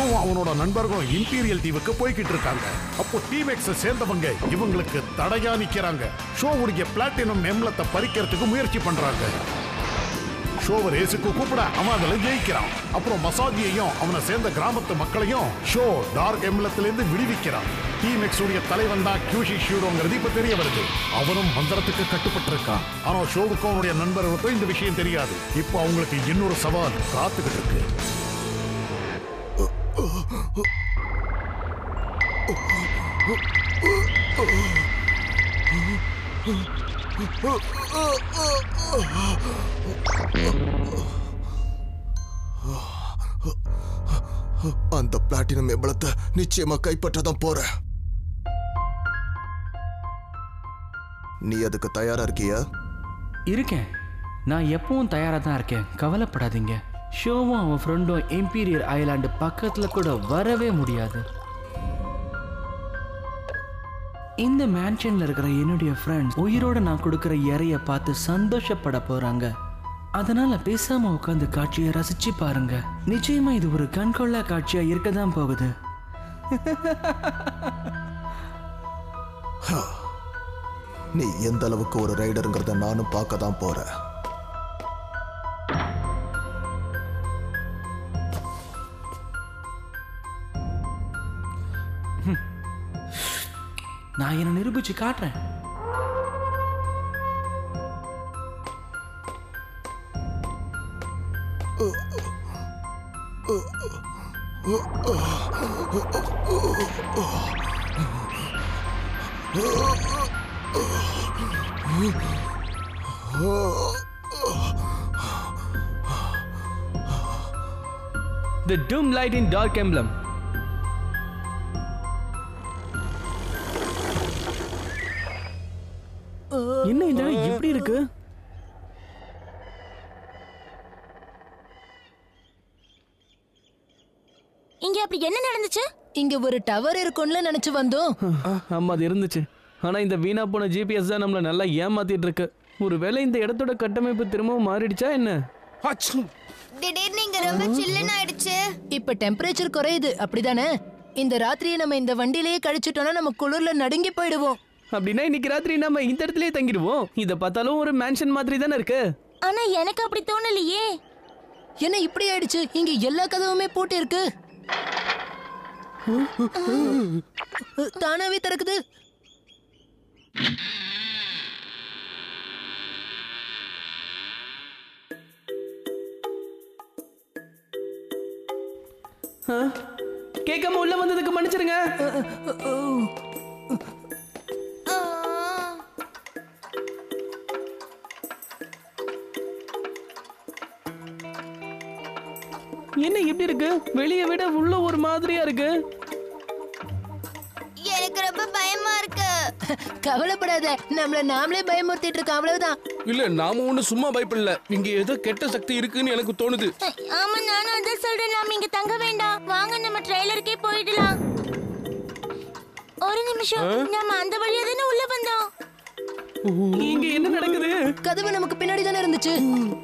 ஷோவும் அவனோட நண்பர்களும் இம்பீரியல் தீவுக்கு போய்கிட்டு இருக்காங்க அப்போ டீமெக்ஸ சேர்ந்தவங்க இவங்களுக்கு தடையா நிக்கிறாங்க ஷோவுடைய பிளாட்டினம் எம்லத்தை பறிக்கிறதுக்கு முயற்சி பண்றாங்க ஷோவை ரேஸுக்கு கூப்பிட அவன் அதில் ஜெயிக்கிறான் அப்புறம் மசாஜியையும் அவனை சேர்ந்த கிராமத்து மக்களையும் ஷோ டார்க் எம்லத்திலிருந்து விடுவிக்கிறான் டீமெக்ஸ் உடைய தலைவன் தான் கியூஷி ஷூரோங்கிறது இப்ப தெரிய வருது அவனும் மந்திரத்துக்கு கட்டுப்பட்டிருக்கான் ஆனா ஷோவுக்கும் அவனுடைய நண்பர்களுக்கும் இந்த விஷயம் தெரியாது இப்போ அவங்களுக்கு இன்னொரு சவால் காத்துக்கிட்டு இருக்கு அந்த பிளாட்டினம் எம்பளத்தை நிச்சயமா கைப்பற்ற தான் போறேன் நீ அதுக்கு தயாரா இருக்கியா இருக்கேன் நான் எப்பவும் தயாராக தான் இருக்கேன் கவலைப்படாதீங்க ஷோவும் அவன் ஃப்ரெண்டும் இம்பீரியர் ஐலாண்டு பக்கத்தில் கூட வரவே முடியாது இந்த மேன்ஷன்ல இருக்கிற என்னுடைய ஃப்ரெண்ட்ஸ் உயிரோட நான் கொடுக்கிற இறைய பார்த்து சந்தோஷப்பட போறாங்க அதனால பேசாம உட்காந்து காட்சியை ரசிச்சு பாருங்க நிச்சயமா இது ஒரு கண்கொள்ளா காட்சியா இருக்க தான் போகுது நீ எந்த அளவுக்கு ஒரு ரைடருங்கிறத நானும் பார்க்க தான் போறேன் நான் என்ன நிரூபிச்சு காட்டுறேன் The Doom Light in Dark Emblem. என்ன இந்த இடம் இப்படி இருக்கு இங்க அப்படி என்ன நடந்துச்சு இங்க ஒரு டவர் இருக்கும்ல நினைச்சு வந்தோம் ஆமா அது இருந்துச்சு ஆனா இந்த வீணா போன ஜிபிஎஸ் தான் நம்மள நல்லா ஏமாத்திட்டு இருக்கு ஒருவேளை இந்த இடத்தோட கட்டமைப்பு திரும்பவும் மாறிடுச்சா என்ன திடீர்னு இங்க ரொம்ப சில்லுன்னு ஆயிடுச்சு இப்ப டெம்பரேச்சர் குறையுது அப்படிதானே இந்த ராத்திரியை நம்ம இந்த வண்டியிலேயே கழிச்சிட்டோம்னா நம்ம குளிர்ல நடுங்கி போயிடுவோம் அப்படின்னா இன்னைக்கு ராத்திரி நம்ம இந்த இடத்துலயே தங்கிடுவோம் இத பார்த்தாலும் ஒரு மேன்ஷன் மாதிரி தானே இருக்கு ஆனா எனக்கு அப்படி தோணலையே என்ன இப்படி ஆயிடுச்சு இங்க எல்லா கதவுமே பூட்டி இருக்கு தானாவே திறக்குது ஆ? கேட்காம உள்ள வந்ததுக்கு மன்னிச்சிருங்க என்ன இப்படி இருக்கு வெளியே விட உள்ள ஒரு மாதிரியா இருக்கு எனக்கு ரொம்ப பயமா இருக்கு கவலைப்படாத நம்மள நாமளே பயமுறுத்திட்டு இருக்கோம் அவ்வளவுதான் இல்ல நாம ஒண்ணு சும்மா பயப்படல இங்க ஏதோ கெட்ட சக்தி இருக்குன்னு எனக்கு தோணுது ஆமா நானும் அதான் சொல்றேன் நாம இங்க தங்க வேண்டாம் வாங்க நம்ம ட்ரெய்லருக்கே போயிடலாம் ஒரு நிமிஷம் நம்ம அந்த வழியா தானே உள்ள வந்தோம் இங்க என்ன நடக்குது கதவு நமக்கு பின்னாடி தானே இருந்துச்சு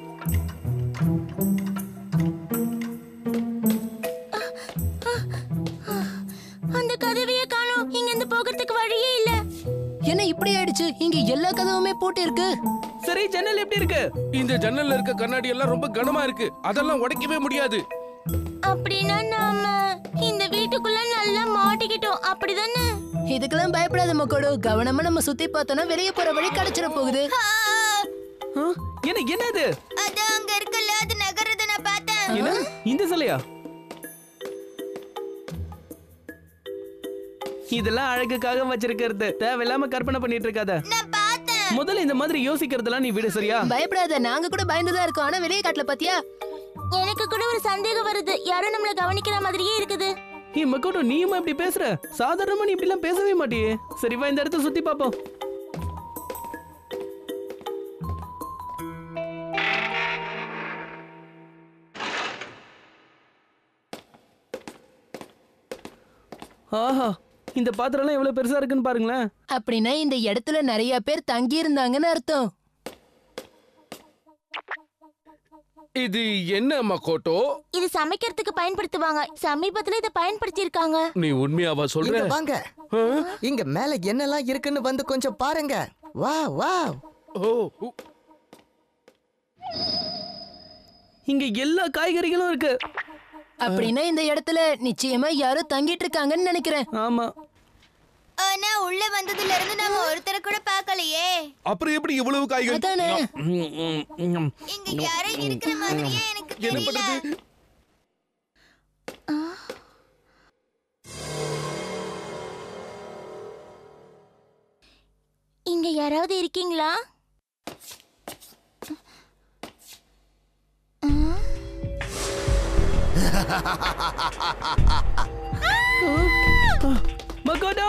அந்த கதவையே காணோம் இங்க இருந்து போகிறதுக்கு வழியே இல்ல என்ன இப்படி ஆயிடுச்சு இங்க எல்லா கதவுமே பூட்டி இருக்கு சரி ஜன்னல் எப்படி இருக்கு இந்த ஜன்னல்ல இருக்க கண்ணாடி எல்லாம் ரொம்ப கனமா இருக்கு அதெல்லாம் உடைக்கவே முடியாது அப்படின்னா நாம இந்த வீட்டுக்குள்ள நல்லா மாட்டிக்கிட்டோம் அப்படிதானே இதுக்கெல்லாம் பயப்படாத மக்களோ கவனமா நம்ம சுத்தி பார்த்தோம்னா வெளியே போற வழி கிடைச்சிட போகுது ஆ? என்ன என்ன இது அது அங்க இருக்குல்ல அது நகரத நான் பார்த்தேன் என்ன இந்த சிலையா இதெல்லாம் அழகுக்காக வச்சிருக்கிறது தேவையில்லாம கற்பனை பண்ணிட்டு இருக்காத நான் பார்த்தேன் முதல்ல இந்த மாதிரி யோசிக்கிறதெல்லாம் நீ விடு சரியா பயப்படாத நாங்க கூட பயந்துதான் இருக்கோம் ஆனா வெளியே காட்டல பாத்தியா எனக்கு கூட ஒரு சந்தேகம் வருது யாரும் நம்மள கவனிக்கிற மாதிரியே இருக்குது நீ மக்கோட்டோ நீயுமா இப்படி பேசுற சாதாரணமா நீ இப்படிலாம் பேசவே மாட்டியே சரி வா இந்த இடத்த சுத்தி பாப்போம் ஆஹா இந்த பாத்திரம்லாம் எவ்வளவு பெருசா இருக்குன்னு பாருங்களேன் அப்படின்னா இந்த இடத்துல நிறைய பேர் தங்கி இருந்தாங்கன்னு அர்த்தம் இது என்ன மகோட்டோ இது சமைக்கிறதுக்கு பயன்படுத்துவாங்க சமீபத்துல இதை பயன்படுத்தி இருக்காங்க நீ உண்மையாவா இங்க சொல்ற வாங்க இங்க மேல என்னெல்லாம் இருக்குன்னு வந்து கொஞ்சம் பாருங்க வா வா ஓ இங்க எல்லா காய்கறிகளும் இருக்கு அப்படின்னா இந்த இடத்துல நிச்சயமா யாரோ தங்கிட்டு இருக்காங்கன்னு நினைக்கிறேன் ஆமா ஆனா உள்ள வந்ததுல இருந்து நாம ஒருத்தரை கூட பார்க்கலையே அப்புறம் எப்படி இவ்வளவு காய்கறி அதானே ம், ம், ம். இங்க யாரும் இருக்கிற மாதிரியே எனக்கு என்ன பண்றது இங்க யாராவது இருக்கீங்களா மகோட்டோ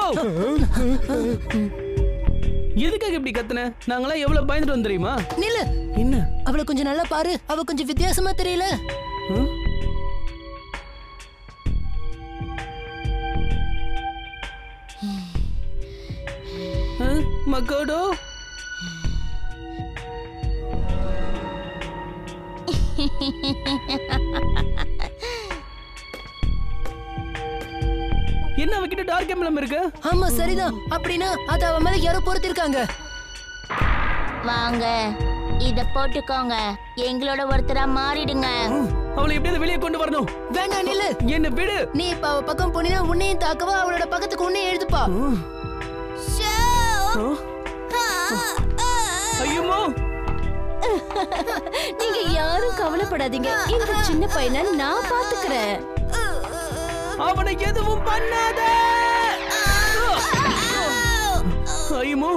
எதுக்காக இப்படி கத்துன நாங்களாம் எவ்வளவு பயந்துட்டு வந்து தெரியுமா நில்லு என்ன அவளை கொஞ்சம் நல்லா பாரு அவ கொஞ்சம் வித்தியாசமா தெரியல ம்? ஆ, மகோடோ என்ன அவகிட்ட டார்க் எம்ப்ளம் இருக்கு ஆமா சரிதான் அப்படின்னா அது அவ மேல யாரோ பொறுத்திருக்காங்க வாங்க இத போட்டுக்கோங்க எங்களோட ஒருத்தரா மாறிடுங்க அவளை எப்படியாவது வெளியே கொண்டு வரணும் வேண்டாம் நில்லு என்ன விடு நீ இப்ப அவ பக்கம் போனினா உன்னையும் தாக்கவா அவளோட பக்கத்துக்கு உன்னையும் எழுதுப்பா ஐயோ நீங்க யாரும் கவலைப்படாதீங்க இந்த சின்ன பையனை நான் பாத்துக்கிறேன் அவனை எதுவும் பண்ணாத ஐயமோ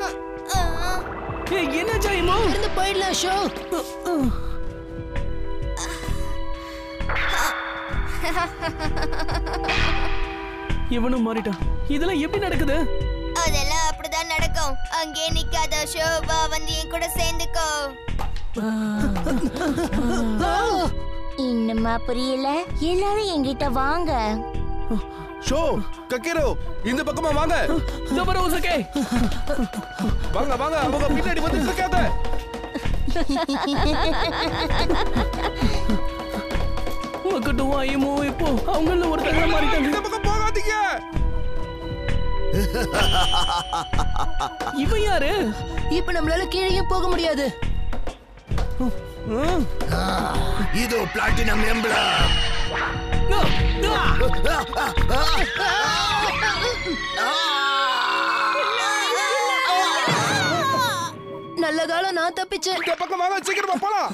ஏய், என்னாச்சு ஐயமோ இருந்து போயிடலாம் ஷோ இவனும் மாறிட்டான் இதெல்லாம் எப்படி நடக்குது அதெல்லாம் அப்படிதான் நடக்கும் அங்கே நிக்காத ஷோபா வந்து என் கூட சேர்ந்துக்கோ இன்னுமா புரியல எல்லாரும் என்கிட்ட வாங்க ஷோ கக்கீரோ இந்த பக்கமா வாங்க இதோ பாரு உசக்கே வாங்க வாங்க அவங்க பின்னாடி வந்து இருக்காத மக்கட்டும் ஐயமோ இப்போ அவங்கள ஒருத்தங்க மாறிட்டாங்க இந்த பக்கம் போகாதீங்க இவன் யாரு இப்ப நம்மளால கீழேயும் போக முடியாது ஆ? இதோ பிளாட்டினம் எம்பளம் ஆ! ஆ! நல்ல காலம் நான் தப்பிச்சேன் இந்த பக்கம் வாங்க சீக்கிரமா போலாம்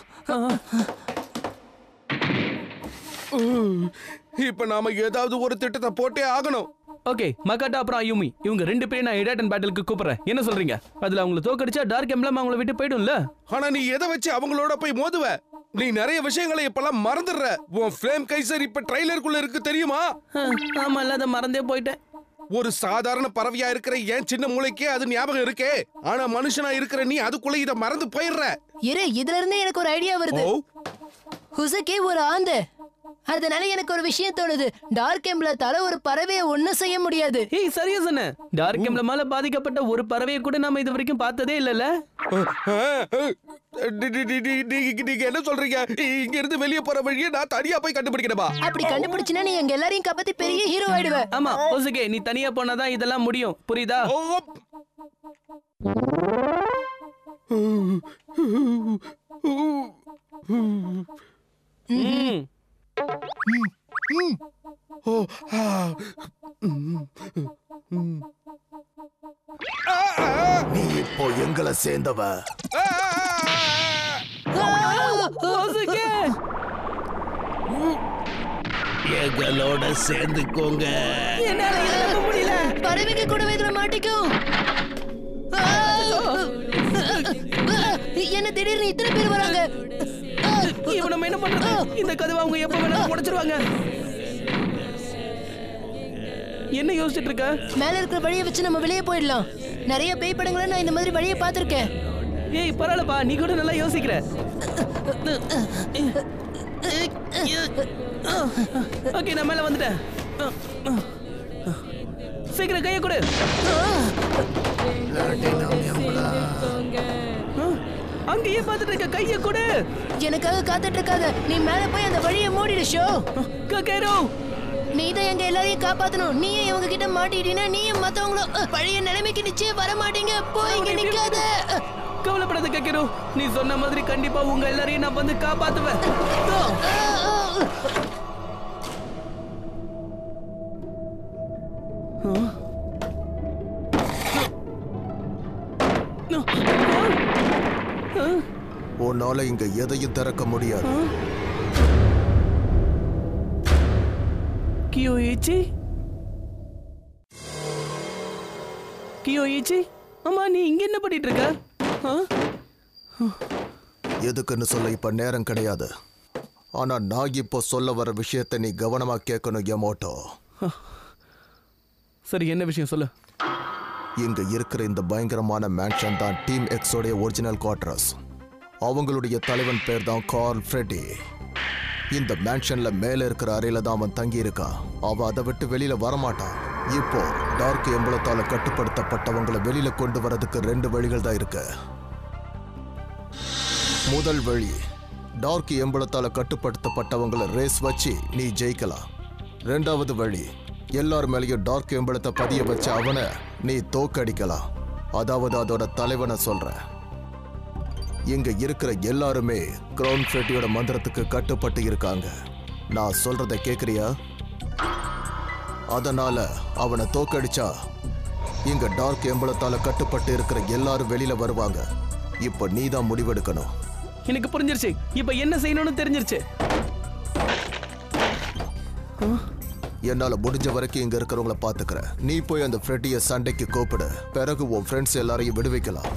உம், இப்ப நாம ஏதாவது ஒரு திட்டத்தை போட்டே ஆகணும் ஓகே மகாட்டா அப்புறம் ஐயுமி இவங்க ரெண்டு பேரும் நான் இடாட்டன் பேட்டிலுக்கு கூப்பிடுறேன் என்ன சொல்றீங்க அதுல அவங்கள தோக்கடிச்சா டார்க் எம்ப்ளம் அவங்கள விட்டு போயிடும்ல ஆனா நீ எதை வச்சு அவங்களோட போய் மோதுவ நீ நிறைய விஷயங்களை இப்பெல்லாம் மறந்துடுற உன் ஃப்ளேம் கைசர் இப்ப ட்ரைலருக்குள்ள இருக்கு தெரியுமா ஆ, ஆமா இல்ல அதை மறந்தே போயிட்டேன் ஒரு சாதாரண பறவையா இருக்கிற ஏன் சின்ன மூளைக்கே அது ஞாபகம் இருக்கே ஆனா மனுஷனா இருக்கிற நீ அதுக்குள்ள இத மறந்து போயிடுற இரு இதுல இருந்தே எனக்கு ஒரு ஐடியா வருது ஓ ஹுசக்கே ஒரு ஆந்த அதனால எனக்கு ஒரு விஷயம் தோணுது டார்க் எம்ப்ளத்தால ஒரு பறவையை ஒண்ணும் செய்ய முடியாது ஏய் சரியா சொன்ன டார்க் எம்ப்ளமால பாதிக்கப்பட்ட ஒரு பறவையை கூட நாம இது வரைக்கும் பார்த்ததே இல்லல்ல டி- டி- டி- டி- நீங்க நீங்க என்ன சொல்றீங்க இங்க இருந்து வெளியே போற வழியை நான் தனியா போய் கண்டுபிடிக்கணுமா அப்படி கண்டுபிடிச்சினா நீ எங்க எல்லாரையும் காப்பாத்தி பெரிய ஹீரோ ஆயிடுவ ஆமா ஓசுகே நீ தனியா போனாதான் இதெல்லாம் முடியும் புரியுதா ஓ, ம். ஓ, ஆ, ம், ம். ஆ, ஆ, நீ இப்போ எங்களை சேர்ந்தவ ஆ, ஓசுகே எங்களோட சேர்ந்துக்கோங்க என்னால இதை நம்ப முடியல பறவைங்க கூடவே இதுல மாட்டிக்கும் ஆ! என்ன திடீர்னு இத்தனை பேர் வராங்க ஆ! இவன் நம்ம என்ன பண்றது இந்த கதவை அவங்க எப்ப வேணாலும் உடைச்சிருவாங்க என்ன யோசிச்சுட்டு இருக்க மேல இருக்கிற வழியை வச்சு நம்ம வெளியே போயிடலாம் நிறைய பேய் படங்களை நான் இந்த மாதிரி வழியை பார்த்திருக்கேன் ஏய் பரவாயில்லப்பா நீ கூட நல்லா யோசிக்கிற ஓகே நான் மேல வந்துட்டேன் சீக்கிரம் கையை கொடு அங்கேயே பார்த்துட்டு இருக்க கைய கொடு எனக்காக காத்துட்டு இருக்காத நீ மேல போய் அந்த வழியை மூடிடு ஷோ கக்கேரோ நீ தான் எங்க எல்லாரையும் காப்பாத்தணும் நீயே இவங்க கிட்ட மாட்டிட்டீனா நீயும் மத்தவங்களும் அஹ், பழைய நிலைமைக்கு நிச்சயம் வர மாட்டீங்க போய் இங்க நிக்காத அஹ், கவலைப்படாத கக்கேரோ நீ சொன்ன மாதிரி கண்டிப்பா உங்க எல்லாரையும் நான் வந்து காப்பாத்துவேன் இதோ. அஹ், அஹ், அஹ். உன்னால இங்க எதையும் திறக்க முடியாது கியோயிச்சி கியோயிச்சி அம்மா நீ இங்க என்ன பண்ணிட்டு இருக்க ஆ? எதுக்குன்னு சொல்ல இப்ப நேரம் கிடையாது ஆனா நான் இப்போ சொல்ல வர விஷயத்தை நீ கவனமா கேட்கணும் எமோட்டோ சரி என்ன விஷயம் சொல்லு இங்க இருக்கிற இந்த பயங்கரமான மேன்ஷன் தான் டீம் எக்ஸோடைய ஒரிஜினல் குவார்டர்ஸ் அவங்களுடைய தலைவன் பேர் தான் கார்ல் ஃப்ரெட்டி இந்த மேன்ஷன்ல மேல இருக்கிற அறையில தான் அவன் தங்கி இருக்கான் அவன் அதை விட்டு வெளியில வரமாட்டான் இப்போ டார்க் எம்பளத்தால கட்டுப்படுத்தப்பட்டவங்களை வெளியில கொண்டு வரதுக்கு ரெண்டு வழிகள் தான் இருக்கு முதல் வழி டார்க் எம்பளத்தால கட்டுப்படுத்தப்பட்டவங்களை ரேஸ் வச்சு நீ ஜெயிக்கலாம் ரெண்டாவது வழி எல்லார் மேலேயும் டார்க் எம்பளத்தை பதிய வச்சு அவனை நீ தோக்கடிக்கலாம் அதாவது அதோட தலைவனை சொல்றேன் இங்க இருக்கிற எல்லாருமே கிரவுன் ஃபெட்டியோட மந்திரத்துக்கு கட்டுப்பட்டு இருக்காங்க நான் சொல்றத கேக்குறியா அதனால அவனை தோக்கடிச்சா இங்க டார்க் எம்பளத்தால கட்டுப்பட்டு இருக்கிற எல்லாரும் வெளியில வருவாங்க இப்போ நீ தான் முடிவெடுக்கணும் எனக்கு புரிஞ்சிருச்சு இப்ப என்ன செய்யணும்னு தெரிஞ்சிருச்சு என்னால முடிஞ்ச வரைக்கும் இங்க இருக்கிறவங்கள பாத்துக்கிறேன் நீ போய் அந்த ஃப்ரெட்டிய சண்டைக்கு கூப்பிடு பிறகு உன் ஃப்ரெண்ட்ஸ் எல்லாரையும் விடுவிக்கலாம்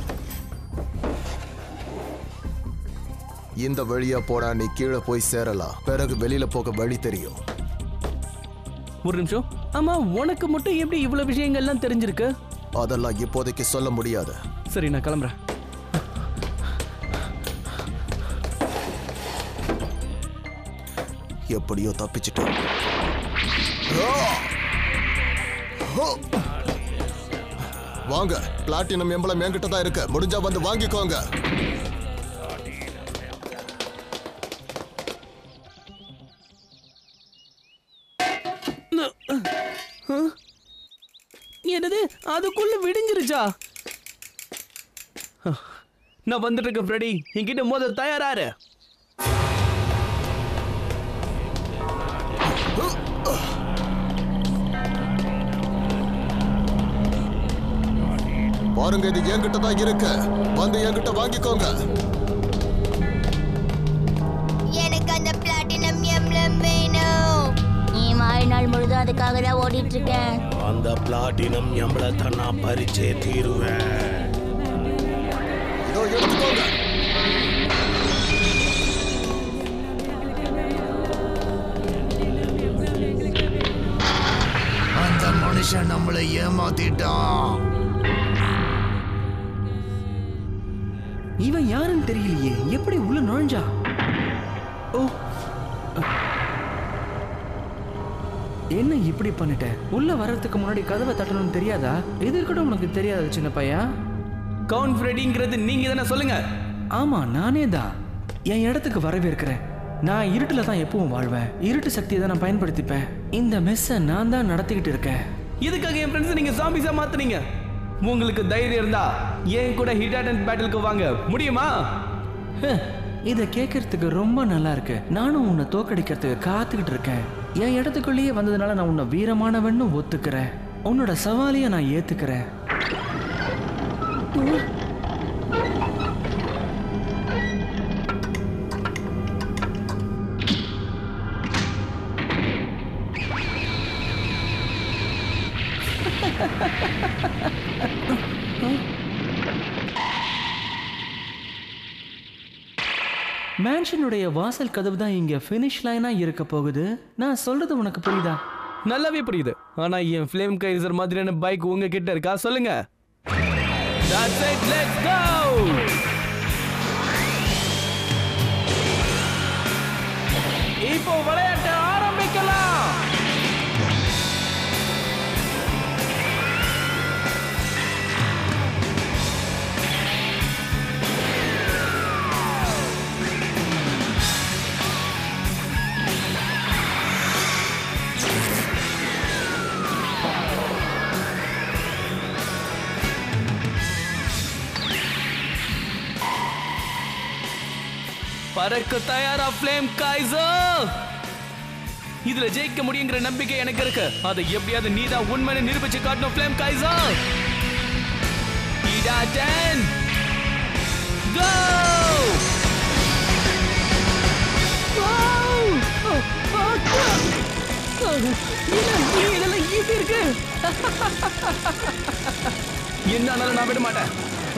இந்த வழியா போனா நீ கீழே போய் சேரலாம் பிறகு வெளியில போக வழி தெரியும் ஒரு நிமிஷம் ஆமா உனக்கு மட்டும் எப்படி இவ்வளவு விஷயங்கள்லாம் தெரிஞ்சிருக்கு அதெல்லாம் இப்போதைக்கு சொல்ல முடியாது சரி நான் கிளம்புறேன் எப்படியோ தப்பிச்சிட்டோம் வாங்க பிளாட்டினம் எம்பளம் என்கிட்ட தான் இருக்கு முடிஞ்சா வந்து வாங்கிக்கோங்க என்னது அதுக்குள்ள விடிஞ்சிருச்சா நான் வந்துட்டு இருக்கேன் ஃப்ரெடி என்கிட்ட மோத தயாராரு பாருங்க இது என்கிட்ட தான் இருக்கு வந்து என்கிட்ட வாங்கிக்கோங்க எனக்கு அந்த பிளாட்டினம் எம்லம் வேணும் நீ வாழ்நாள் முழுதும் அதுக்காக தான் ஓடிட்டு இருக்கேன் அந்த பிளாட்டினம் எம்பளத்தை நான் பறிச்சே தீருவேன் இதோ எடுத்துக்கோங்க அந்த மனுஷன் நம்மளை ஏமாத்திட்டான் இவன் யாருன்னு தெரியலையே எப்படி உள்ள நுழைஞ்சா ஓ என்ன இப்படி பண்ணிட்ட உள்ள வர்றதுக்கு முன்னாடி கதவை தட்டணும்னு தெரியாதா இது கூட உனக்கு தெரியாது சின்ன பையன் கவுன் ஃப்ரெடிங்கிறது நீங்க தானே சொல்லுங்க ஆமா நானே தான் என் இடத்துக்கு வரவேற்கிறேன் நான் இருட்டுல தான் எப்பவும் வாழ்வேன் இருட்டு சக்தியை தான் நான் பயன்படுத்திப்பேன் இந்த மெஸ்ஸை நான் தான் நடத்திக்கிட்டு இருக்கேன் இதுக்காக என் ஃப்ரெண்ட்ஸ் நீங்க சாம்பிஸா மாத்துனீங்க உங்களுக்கு தைரியம் இருந்தா ஏன் கூட ஹிட் அண்ட் பேட்டிலுக்கு வாங்க முடியுமா இத கேட்கறதுக்கு ரொம்ப நல்லா இருக்கு நானும் உன்னை தோக்கடிக்கிறதுக்கு காத்துக்கிட்டு இருக்கேன் என் இடத்துக்குள்ளேயே வந்ததுனால நான் உன்னை வீரமானவன்னு ஒத்துக்கிறேன் உன்னோட சவாலையை நான் ஏத்துக்கிறேன் மேன்ஷனுடைய வாசல் கதவு தான் இங்க ஃபினிஷ் லைனா இருக்க போகுது நான் சொல்றது உனக்கு புரியுதா நல்லாவே புரியுது ஆனா என் ஃப்ளேம் கைசர் மாதிரியான பைக் உங்க கிட்ட இருக்கா சொல்லுங்க That's it, let's go! இப்போ விளையாட்டு ஆரம்பிக்கலாம் பறக்க தயாரா ஃப்ளேம் கைசர் இதுல ஜெயிக்க முடியுங்கிற நம்பிக்கை எனக்கு இருக்கு அதை எப்படியாவது நீதான் உண்மையை நிரூபிச்சு காட்டணும் ஃப்ளேம் கைசர் இதா டென் கோ இதெல்லாம் ஈஸி இருக்கு என்ன ஆனாலும் நான் விட மாட்டேன்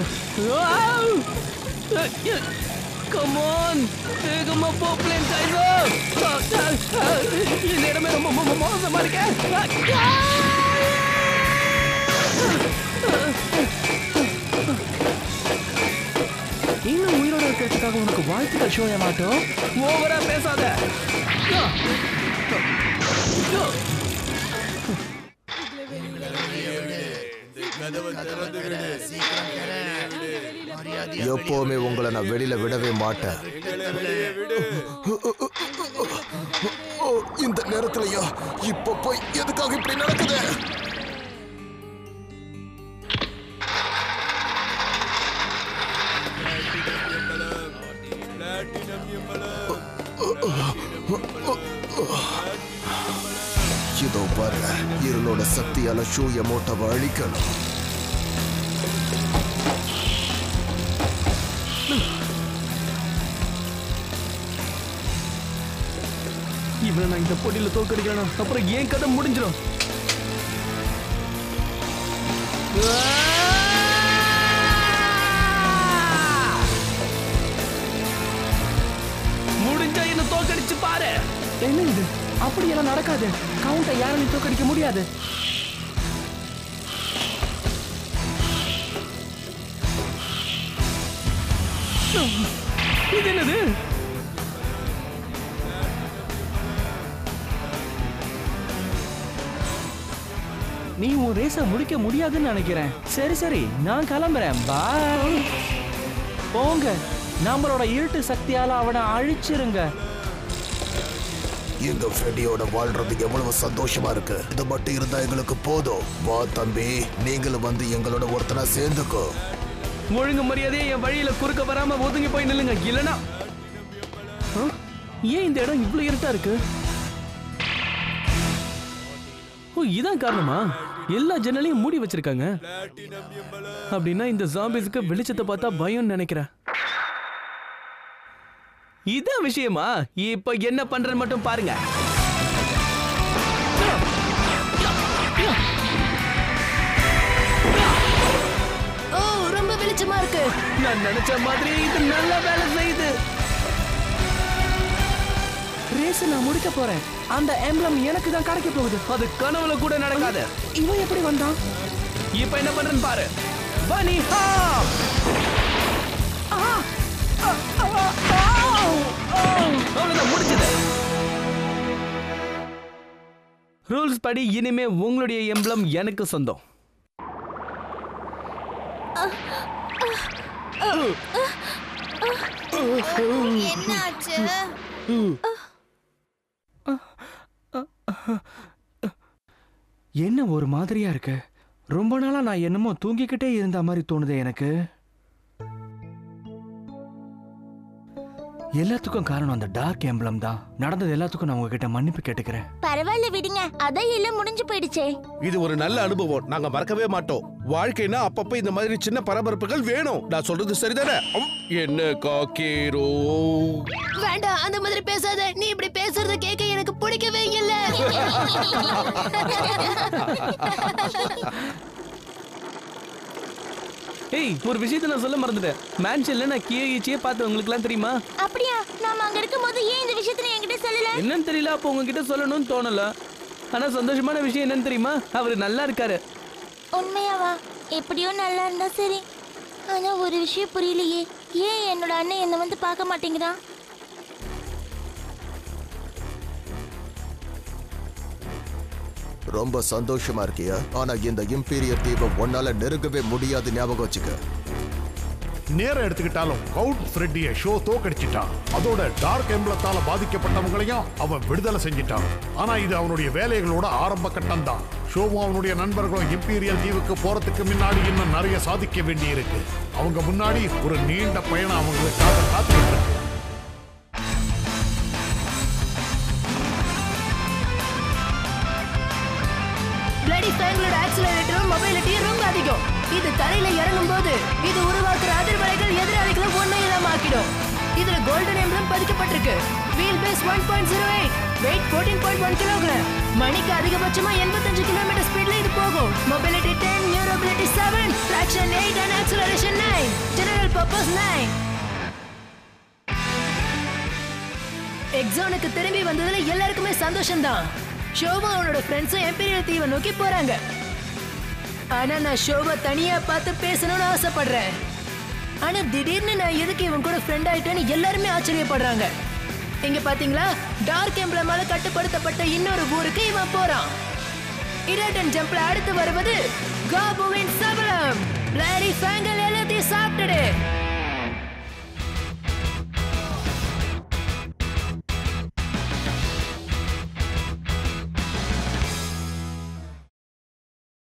கமான் வேகமா போ பிளேன் டைகர் இந்த இடமே ரொம்ப மோ- மோசமா இருக்க இன்னும் உயிரோட இருக்கிறதுக்காக உனக்கு வாழ்த்துக்கள் ஷோ மாட்டோம் ஓவரா பேசாத எப்பவுமே உங்களை நான் வெளியில விடவே மாட்டேன் ஓ, இந்த நேரத்துலயா இப்ப போய் எதுக்காக இப்படி நடக்குது இதோ பாரு இருளோட சக்தியால ஷூ எமோட்டவை அழிக்கணும் இவனை நான் இந்த போட்டியில தோக்கடிக்கணும் அப்புறம் ஏன் கதை முடிஞ்சிடும் முடிஞ்சா என்ன தோக்கடிச்சு பாரு என்ன இது அப்படியெல்லாம் நடக்காது கவுண்டை யாரும் தோக்கடிக்க முடியாது இது என்னது நீ உன் ரேஸ முடிக்க முடியாதுன்னு நினைக்கிறேன் சரி சரி நான் கிளம்புறேன் பாய் போங்க நம்மளோட இருட்டு சக்தியால அவனை அழிச்சிருங்க எங்க ஃப்ரெண்டியோட வாழ்றது எவ்வளவு சந்தோஷமா இருக்கு இது மட்டும் இருந்தா எங்களுக்கு போதும் வா தம்பி நீங்களும் வந்து எங்களோட ஒருத்தனா சேர்ந்துக்கோ ஒழுங்கு மரியாதையை என் வழியில குறுக்க வராம ஒதுங்கி போய் நில்லுங்க இல்லனா ஆ? ஏன் இந்த இடம் இவ்வளவு இருட்டா இருக்கு ஓ இதான் காரணமா எல்லா ஜன்னலையும் மூடி வச்சிருக்காங்க அப்படின்னா இந்த ஜாம்பிஸ்க்கு வெளிச்சத்தை பார்த்தா பயம்னு நினைக்கிறேன் இதான் விஷயமா இப்ப என்ன பண்றேன்னு மட்டும் பாருங்க ஓ ரொம்ப வெளிச்சமா இருக்கு நான் நினைச்ச மாதிரி இது நல்ல வேலை செய்யுது ரேஸ் நான் முடிக்க போறேன் அந்த எம்ப்ளம் எனக்கு தான் கிடைக்க போகுது அது கனவுல கூட நடக்காது இவன் எப்படி வந்தான் இப்போ என்ன பண்றேன்னு பாரு பனி ஹாப் அவ்வளவுதான் முடிஞ்சது ரூல்ஸ் படி இனிமே உங்களுடைய எம்ப்ளம் எனக்கு சொந்தம் என்னாச்சு என்ன ஒரு மாதிரியா இருக்கு ரொம்ப நாளா நான் என்னமோ தூங்கிக்கிட்டே இருந்த மாதிரி தோணுது எனக்கு எல்லாத்துக்கும் காரணம் அந்த டார்க் எம்பளம் தான் நடந்தது எல்லாத்துக்கும் நான் உங்ககிட்ட மன்னிப்பு கேட்டுக்கிறேன் பரவாயில்ல விடுங்க அதான் எல்லாம் முடிஞ்சு போயிடுச்சே இது ஒரு நல்ல அனுபவம் நாங்க மறக்கவே மாட்டோம் வாழ்க்கைனா அப்பப்ப இந்த மாதிரி சின்ன பரபரப்புகள் வேணும் நான் சொல்றது சரிதானே அம், என்ன காக்கேரோ வேண்டாம் அந்த மாதிரி பேசாத நீ இப்படி பேசுறத கேட்க எனக்கு பிடிக்கவே இல்ல ஏய் ஒரு விஷயத்த நான் சொல்ல மறந்துட்டேன் மேன்ஷன்ல நான் கீழே ஈச்சியே பார்த்தேன் உங்களுக்குலாம் தெரியுமா அப்படியா நாம அங்க இருக்கும்போது ஏன் இந்த விஷயத்தை நீ என்கிட்ட சொல்லல என்னன்னு தெரியல அப்போ உங்ககிட்ட சொல்லணும்னு தோணல ஆனா சந்தோஷமான விஷயம் என்னன்னு தெரியுமா அவர் நல்லா இருக்காரு உண்மையாவா எப்படியோ நல்லா இருந்தா சரி ஆனா ஒரு விஷயம் புரியலையே ஏன் என்னோட அண்ணன் என்ன வந்து பார்க்க மாட்டேங்கிறான் ரொம்ப சந்தோஷமா இருக்கியா ஆனா இந்த இம்பீரியர் தீவை உன்னால நெருங்கவே முடியாது ஞாபகம் வச்சுக்க நேரம் எடுத்துக்கிட்டாலும் கவுட் ஃப்ரெட்டிய ஷோ தோக்கடிச்சிட்டான் அதோட டார்க் எம்பளத்தால பாதிக்கப்பட்டவங்களையும் அவன் விடுதலை செஞ்சிட்டான் ஆனா இது அவனுடைய வேலைகளோட ஆரம்ப கட்டம் தான் ஷோவும் அவனுடைய நண்பர்களும் இம்பீரியல் தீவுக்கு போறதுக்கு முன்னாடி இன்னும் நிறைய சாதிக்க வேண்டியிருக்கு அவங்க முன்னாடி ஒரு நீண்ட பயணம் அவங்களுக்காக காத்துக்கிட்டு இருக்கு பிளாடி ஃபேங்களோட ஆக்சிலரேட்டரும் மொபைலிட்டியும் ரொம்ப அதிகம் இது தரையில இறங்கும் போது இது உருவாக்குற அதிர்வலைகள் எதிராளிகளை ஒண்ணே இல்லாம ஆக்கிடும் இதுல கோல்டன் எம்பளம் பதிக்கப்பட்டிருக்கு wheel base one point zero eight weight fourteen point one kilogram மணிக்கு அதிகபட்சமா எண்பத்தஞ்சு கிலோமீட்டர் ஸ்பீட்ல இது போகும் மொபிலிட்டி டென் நியூரோபிலிட்டி seven traction eight and acceleration nine general purpose nine எக்ஸானுக்கு திரும்பி வந்ததுல எல்லாருக்குமே சந்தோஷம்தான் ஷோபா அவனோட ஃப்ரெண்ட்ஸும் எம்பீரியல் தீவை நோக்கி போறாங்க ஆனா நான் ஷோபா தனியா பார்த்து பேசணும்னு ஆசைப்படுறேன் ஆனா திடீர்னு நான் எதுக்கு இவன் கூட ஃப்ரெண்ட் ஆயிட்டேன்னு எல்லாருமே ஆச்சரியப்படுறாங்க இங்க பாத்தீங்களா டார்க் எம்ப்ளமால கட்டுப்படுத்தப்பட்ட இன்னொரு ஊருக்கு இவன் போறான் இரட்டன் ஜம்ப்ல அடுத்து வருவது காபுவின் சபலம் பிளாரி ஃபேங்கல் எல்லாத்தையும் சாப்பிட்டுடு